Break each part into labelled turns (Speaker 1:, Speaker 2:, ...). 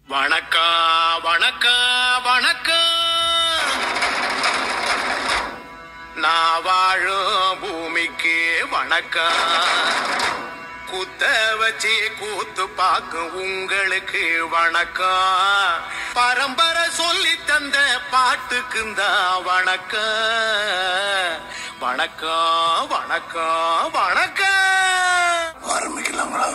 Speaker 1: வணக்கம் வணக்கம் வணக்கம் நான் வாழும் பூமிக்கு வணக்கம் குத்த வச்சு கூத்து பார்க்கும் உங்களுக்கு வணக்கம் பரம்பரை சொல்லி தந்த பாட்டுக்குந்தா வணக்கம் வணக்கம் வணக்கம் வணக்கம்
Speaker 2: ஆரம்பிக்கலாங்களா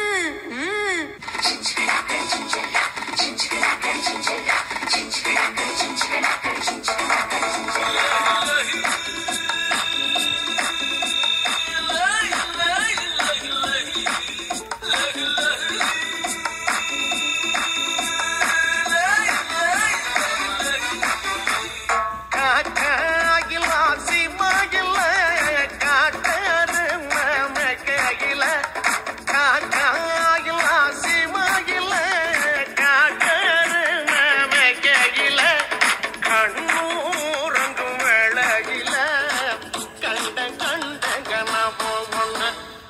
Speaker 1: காக்காயில சிமாயில காட்டாரு மமக்கையில காக்காயில சிமாயில காட்டாரு மமக்கையில கண்ணூரங்கும் வேளையில கண்ட கண்ட கனவு ஒண்ணு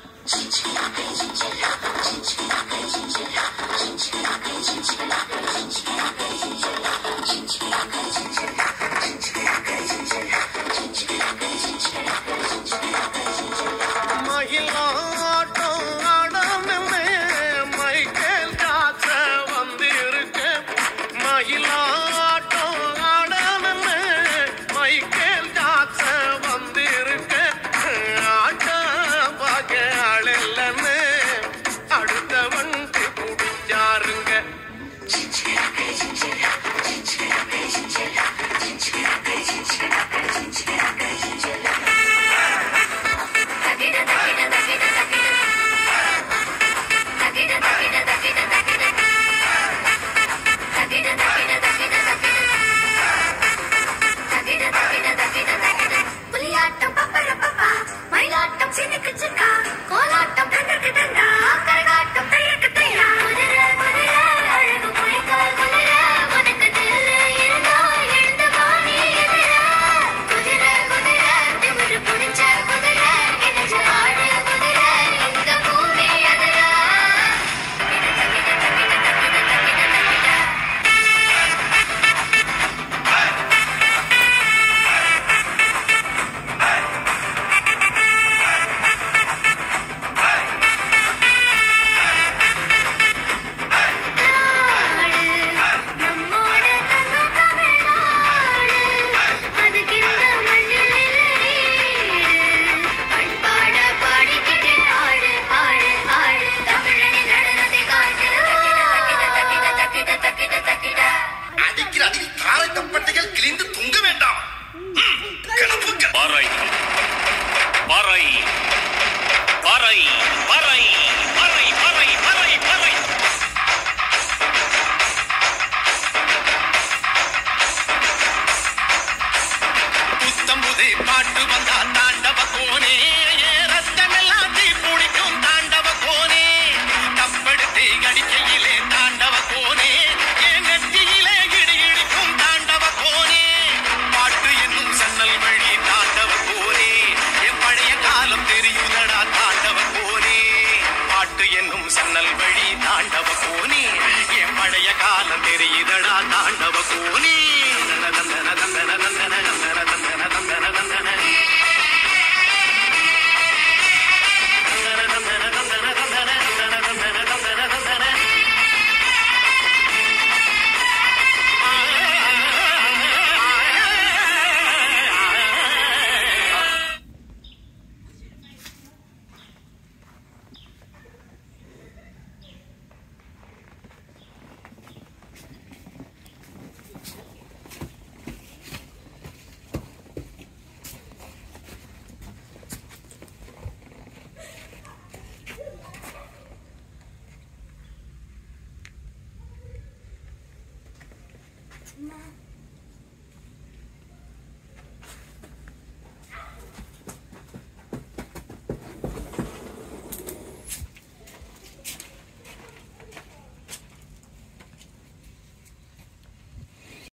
Speaker 1: மயிலாட்டம் ஆடாமலே மைக்கேல் காற்ற வந்திருக்க மயிலாட்டம் ஆடாமலே மைக்கேல் காற்ற வந்திருக்க ஆட்ட பார்க்க ஆள் இல்லைன்னு அடுத்தவன் குடிச்சாருங்க
Speaker 3: புலியாட்டம் பப்பர பப்பா மயிலாட்டம் சினுக்கு சிக்கா கோலாட்டம் டங்கக்கு டங்கா கரகாட்டம் தையக்கு தையா குதிரை குதிரை அழகு புலிக்கால் குதிரை உனக்கு தில்லு இருந்தா எழுந்து வாணி எதிர குதிரை குதிரை திமிரு புடிச்ச குதிரை இணைஞ்சு ஆடு குதிரை இந்த பூமி எதிர நம்மோட தங்கம் தமிழ்நாடு அதுக்கிந்த மண்ணில் பண்பாட பாடிக்கிட்டு ஆடு ஆடு ஆடு தமிழனின் நடனத்தை காட்டு தக்கிட தக்கிட தக்கிட தக்கிட
Speaker 2: அடிக்கிற அடியில் தாரை தப்பட்டைகள் கிழிந்து தொங்க வேண்டாம் ம், கிளப்புங்க
Speaker 4: பாறை பாறை பாறை பாறை பாறை பாறை பாறை பாறை
Speaker 1: புத்தம்புதை பாட்டு வந்தா தாண்டவ கோனே ரத்தமெல்லாம் தீ பிடிக்கும் தாண்டவ கோனே தப்படுத்தி அடிக்கையிலே தாண்டவ கோனே என் நெற்றியிலே இடி இடிக்கும் தாண்டவ கோனே பாட்டு என்னும் சன்னல் வழி தாண்டவ கோனே என் பழைய காலம் தெரியுதடா தாண்டவ கோனே பாட்டு என்னும் சன்னல் வழி தாண்டவ கோனே என் பழைய காலம் தெரியுதடா தாண்டவ கோனே